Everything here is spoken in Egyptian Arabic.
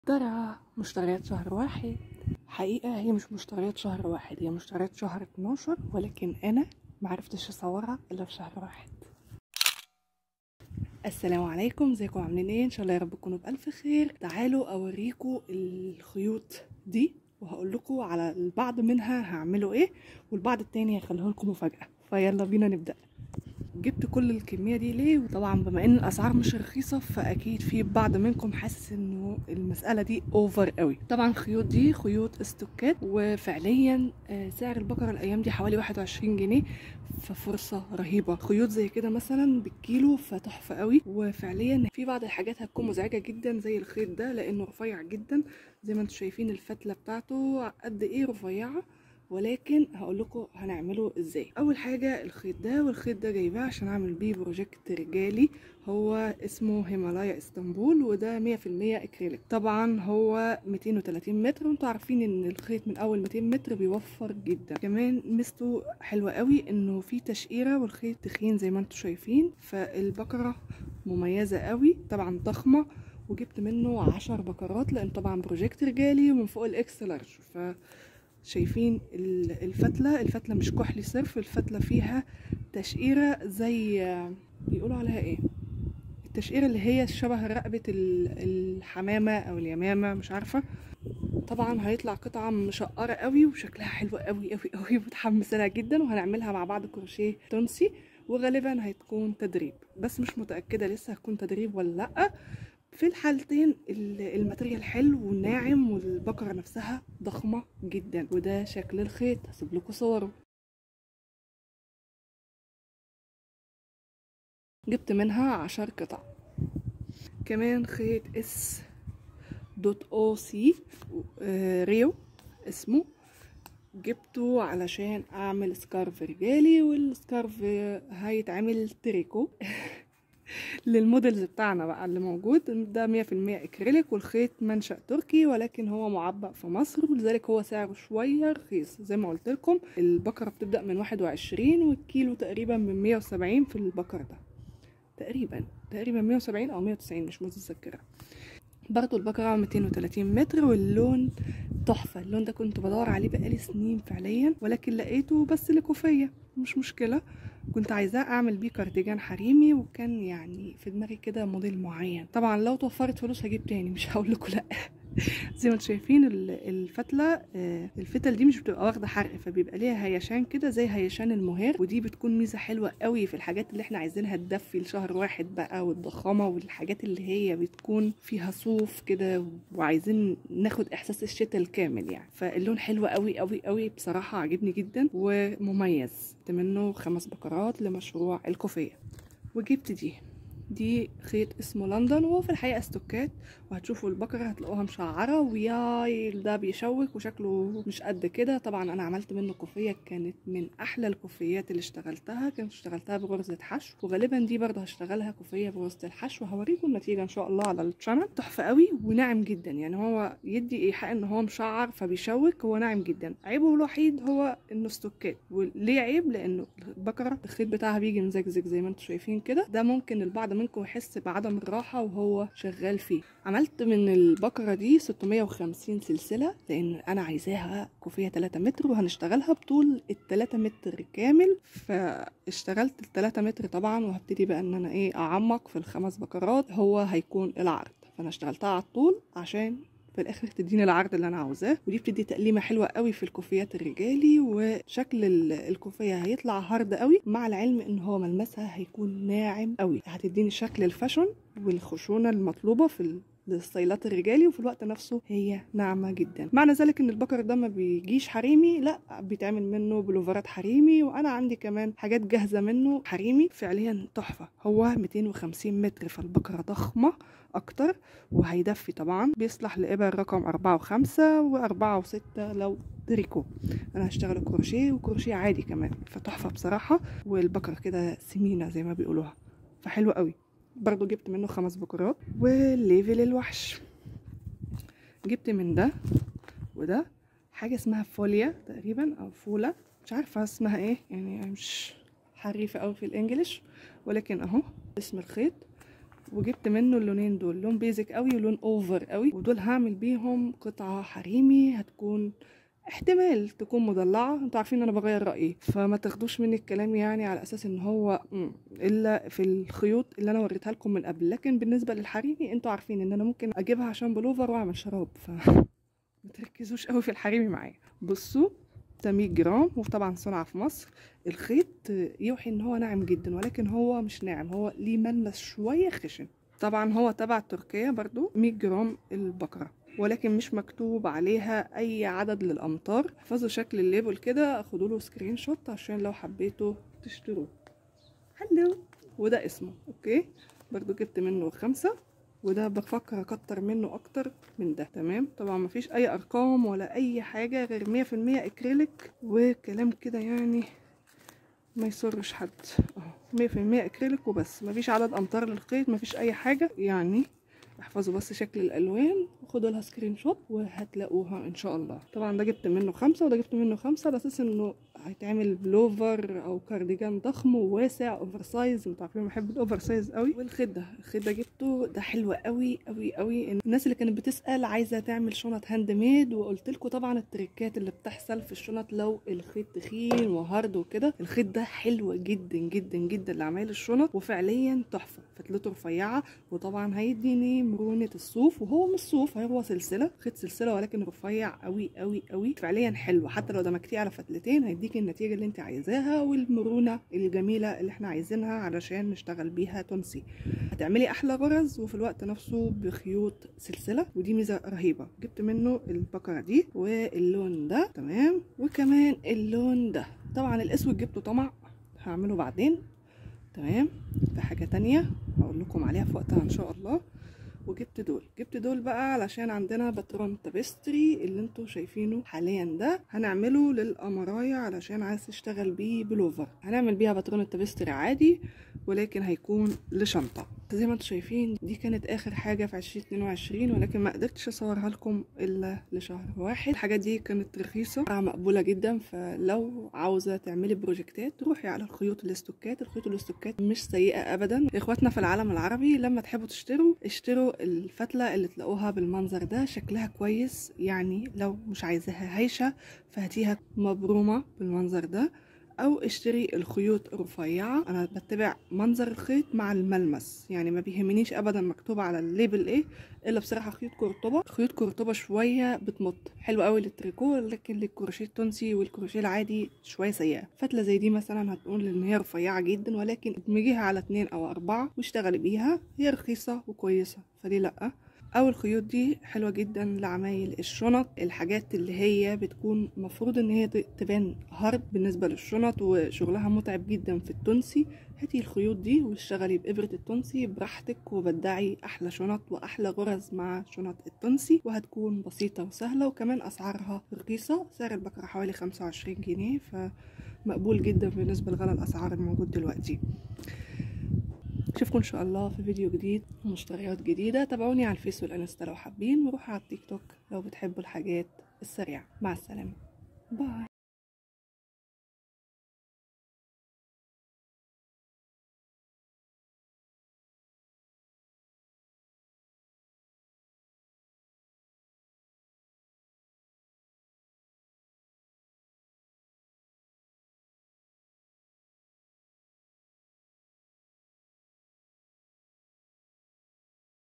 ترى مشتريات شهر واحد حقيقة هي مش مشتريات شهر واحد هي مشتريات شهر 12 ولكن أنا معرفتش أصورها إلا في شهر واحد السلام عليكم ازيكم عاملين ايه ان شاء الله يا رب تكونوا بألف خير تعالوا اوريكم الخيوط دي وهقول لكم على البعض منها هعمله ايه والبعض التاني هخليه لكم مفاجأة فيلا بينا نبدأ جبت كل الكميه دي ليه وطبعا بما ان الاسعار مش رخيصه فاكيد في بعض منكم حاسس انه المساله دي اوفر قوي طبعا الخيوط دي خيوط استوكات وفعليا آه، سعر البقره الايام دي حوالي 21 جنيه ففرصه رهيبه خيوط زي كده مثلا بالكيلو فتحفه قوي وفعليا في بعض الحاجات هتكون مزعجه جدا زي الخيط ده لانه رفيع جدا زي ما انتم شايفين الفتله بتاعته قد ايه رفيعه ولكن هقول لكم هنعمله ازاي اول حاجه الخيط ده والخيط ده جايباه عشان اعمل بيه بروجكت رجالي هو اسمه هيمالايا اسطنبول وده 100% اكريليك طبعا هو 230 متر وانتوا عارفين ان الخيط من اول 200 متر بيوفر جدا كمان ميزته حلوه قوي انه في تشقيره والخيط تخين زي ما انتوا شايفين فالبقره مميزه قوي طبعا ضخمه وجبت منه عشر بكرات لان طبعا بروجكت رجالي ومن فوق الاكس لارج ف شايفين الفتلة الفتلة مش كحلي صرف الفتلة فيها تشقيرة زي بيقولوا عليها ايه التشقيرة اللي هي شبه رقبة الحمامة او اليمامة مش عارفة طبعا هيطلع قطعة مشقرة قوي وشكلها حلو قوي قوي قوي متحمسة لها جدا وهنعملها مع بعض كروشيه تونسي وغالبا هتكون تدريب بس مش متأكدة لسه هتكون تدريب ولا لأ في الحالتين الماتريال حلو وناعم والبقرة نفسها ضخمة جدا وده شكل الخيط هسيب لكم صوره جبت منها عشر قطع كمان خيط اس دوت او سي ريو اسمه جبته علشان اعمل سكارف رجالي والسكارف هيتعمل تريكو للموديلز بتاعنا بقى اللي موجود ده مية في المية اكريليك والخيط منشأ تركي ولكن هو معبأ في مصر ولذلك هو سعره شوية رخيص زي ما قلت لكم البقرة بتبدأ من واحد وعشرين والكيلو تقريبا من مية وسبعين في البقر ده تقريبا تقريبا مية وسبعين او مية وتسعين مش متذكرة برضو البقرة 230 متر واللون تحفة اللون ده كنت بدور عليه بقالي سنين فعليا ولكن لقيته بس لكوفية مش مشكلة كنت عايزاه اعمل بيه كارديجان حريمي وكان يعني في دماغي كده موديل معين طبعا لو توفرت فلوس هجيب تاني مش هقول لكم لا زي ما انتم شايفين الفتله الفتل دي مش بتبقى واخده حرق فبيبقى ليها هيشان كده زي هيشان المهير ودي بتكون ميزه حلوه قوي في الحاجات اللي احنا عايزينها تدفي لشهر واحد بقى والضخامه والحاجات اللي هي بتكون فيها صوف كده وعايزين ناخد احساس الشتاء الكامل يعني فاللون حلو قوي قوي قوي بصراحه عجبني جدا ومميز منه خمس بكرات لمشروع الكوفيه وجبت دي دي خيط اسمه لندن وهو في الحقيقه استوكات وهتشوفوا البقره هتلاقوها مشعره وياي ده بيشوك وشكله مش قد كده طبعا انا عملت منه كوفيه كانت من احلى الكوفيات اللي اشتغلتها كنت اشتغلتها بغرزه حشو وغالبا دي برضه هشتغلها كوفيه بغرزه الحشو هوريكم النتيجه ان شاء الله على الشانل تحفه قوي وناعم جدا يعني هو يدي ايحاء ان هو مشعر فبيشوك هو ناعم جدا عيبه الوحيد هو انه استوكات وليه عيب لانه البقره الخيط بتاعها بيجي مزجزج زي ما انتم شايفين كده ده ممكن البعض منكم يحس بعدم الراحه وهو شغال فيه عملت من البقرة دي 650 سلسلة لأن أنا عايزاها كوفية 3 متر وهنشتغلها بطول ال 3 متر كامل فاشتغلت ال 3 متر طبعا وهبتدي بقى إن أنا إيه أعمق في الخمس بقرات هو هيكون العرض فأنا اشتغلتها على الطول عشان في الاخر تديني العرض اللي انا عاوزاه ودي بتدي تقليمه حلوه قوي في الكوفيات الرجالي وشكل الكوفيه هيطلع هارد قوي مع العلم ان هو ملمسها هيكون ناعم قوي هتديني شكل الفاشون والخشونه المطلوبه في للستايلات الرجالي وفي الوقت نفسه هي ناعمه جدا معنى ذلك ان البكر ده ما بيجيش حريمي لا بيتعمل منه بلوفرات حريمي وانا عندي كمان حاجات جاهزه منه حريمي فعليا تحفه هو 250 متر فالبكره ضخمه اكتر وهيدفي طبعا بيصلح لابر رقم أربعة وخمسة وأربعة وستة لو تريكو انا هشتغل كروشيه وكروشيه عادي كمان فتحفه بصراحه والبكر كده سمينه زي ما بيقولوها فحلوه قوي برضو جبت منه خمس بكرات وليفل الوحش جبت من ده وده حاجة اسمها فوليا تقريبا او فولا مش عارفة اسمها ايه يعني مش حريفة اوي في الانجليش ولكن اهو اسم الخيط وجبت منه اللونين دول لون بيزك قوي ولون اوفر قوي ودول هعمل بيهم قطعه حريمي هتكون احتمال تكون مضلعة انتوا عارفين انا بغير رأيي فما تاخدوش مني الكلام يعني على اساس ان هو مم، الا في الخيوط اللي انا وريتها لكم من قبل لكن بالنسبة للحريمي انتوا عارفين ان انا ممكن اجيبها عشان بلوفر واعمل شراب ف ما تركزوش قوي في الحريمي معايا بصوا ده 100 جرام وطبعا صنع في مصر الخيط يوحي ان هو ناعم جدا ولكن هو مش ناعم هو ليه ملمس شوية خشن طبعا هو تبع تركيا برضو 100 جرام البقرة ولكن مش مكتوب عليها اي عدد للامتار احفظوا شكل الليبل كده خدوا له سكرين شوت عشان لو حبيتوا تشتروه هلو وده اسمه اوكي برضو جبت منه خمسة وده بفكر اكتر منه اكتر من ده تمام طبعا مفيش اي ارقام ولا اي حاجة غير مية في المية اكريليك وكلام كده يعني ما يسرش حد اهو مية في المية اكريليك وبس مفيش عدد امتار للخيط مفيش اي حاجة يعني احفظوا بس شكل الالوان وخدوا لها سكرين شوت وهتلاقوها ان شاء الله طبعا ده جبت منه خمسة وده جبت منه خمسة على اساس انه هيتعمل بلوفر او كارديجان ضخم وواسع اوفر سايز انتوا عارفين بحب الاوفر سايز قوي والخيط ده الخيط ده جبته ده حلو قوي قوي قوي الناس اللي كانت بتسال عايزه تعمل شنط هاند ميد وقلت لكم طبعا التريكات اللي بتحصل في الشنط لو الخيط تخين وهارد وكده الخيط ده حلو جدا جدا جدا لعمايل الشنط وفعليا تحفه فتلته رفيعه وطبعا هيديني مرونه الصوف وهو مش صوف هو سلسله خيط سلسله ولكن رفيع قوي قوي قوي فعليا حلو حتى لو دمجتيه على فتلتين هيديكي النتيجه اللي انت عايزاها والمرونه الجميله اللي احنا عايزينها علشان نشتغل بيها تونسي هتعملي احلى غرز وفي الوقت نفسه بخيوط سلسله ودي ميزه رهيبه جبت منه البقره دي واللون ده تمام وكمان اللون ده طبعا الاسود جبته طمع هعمله بعدين تمام ده حاجه تانية هقول لكم عليها في وقتها ان شاء الله وجبت دول جبت دول بقى علشان عندنا باترون تابستري اللي انتوا شايفينه حاليا ده هنعمله للقمرايه علشان عايز تشتغل بيه بلوفر هنعمل بيها باترون التابستري عادي ولكن هيكون لشنطه زي ما انتوا شايفين دي كانت اخر حاجه في 2022 ولكن ما قدرتش اصورها لكم الا لشهر واحد الحاجات دي كانت رخيصه مقبوله جدا فلو عاوزه تعملي بروجكتات روحي على الخيوط الاستوكات الخيوط الاستوكات مش سيئه ابدا اخواتنا في العالم العربي لما تحبوا تشتروا اشتروا الفتله اللي تلاقوها بالمنظر ده شكلها كويس يعني لو مش عايزاها هايشه فهاتيها مبرومه بالمنظر ده او اشتري الخيوط رفيعه انا بتبع منظر الخيط مع الملمس يعني ما بيهمنيش ابدا مكتوب على الليبل ايه الا بصراحه خيوط قرطبه خيوط قرطبه شويه بتمط حلو قوي للتريكو لكن للكروشيه التونسي والكروشيه العادي شويه سيئه فتله زي دي مثلا هتقول ان هي رفيعه جدا ولكن ادمجيها على اتنين او اربعه واشتغلي بيها هي رخيصه وكويسه فليه لا او الخيوط دي حلوه جدا لعمايل الشنط الحاجات اللي هي بتكون مفروض ان هي تبان هارد بالنسبه للشنط وشغلها متعب جدا في التونسي هاتي الخيوط دي واشتغلي بإبرة التونسي براحتك وبدعي أحلى شنط وأحلى غرز مع شنط التونسي وهتكون بسيطة وسهلة وكمان أسعارها رخيصة سعر البكرة حوالي خمسة وعشرين جنيه فمقبول جدا بالنسبة لغلا الأسعار الموجود دلوقتي اشوفكم ان شاء الله في فيديو جديد ومشتريات جديدة تابعوني على الفيس والانستا لو حابين وروحوا على التيك توك لو بتحبوا الحاجات السريعة مع السلامة باي